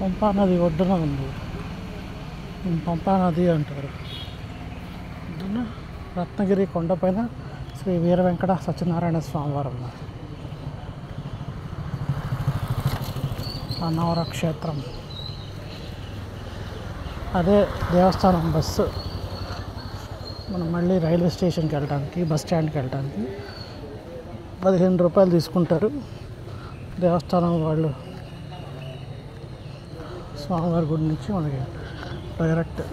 పంపా నది ఒడ్డున ఉంది దీన్ని పంపా నది అంటారు ఒడ్డున రత్నగిరి కొండపైన శ్రీ వీర వెంకట సత్యనారాయణ స్వామివారు ఉన్నారు అన్నవర క్షేత్రం అదే దేవస్థానం బస్సు మనం మళ్ళీ రైల్వే స్టేషన్కి వెళ్ళడానికి బస్ స్టాండ్కి వెళ్ళడానికి పదిహేను రూపాయలు తీసుకుంటారు దేవస్థానం వాళ్ళు స్వామివారి గుడి నుంచి మనకి డైరెక్ట్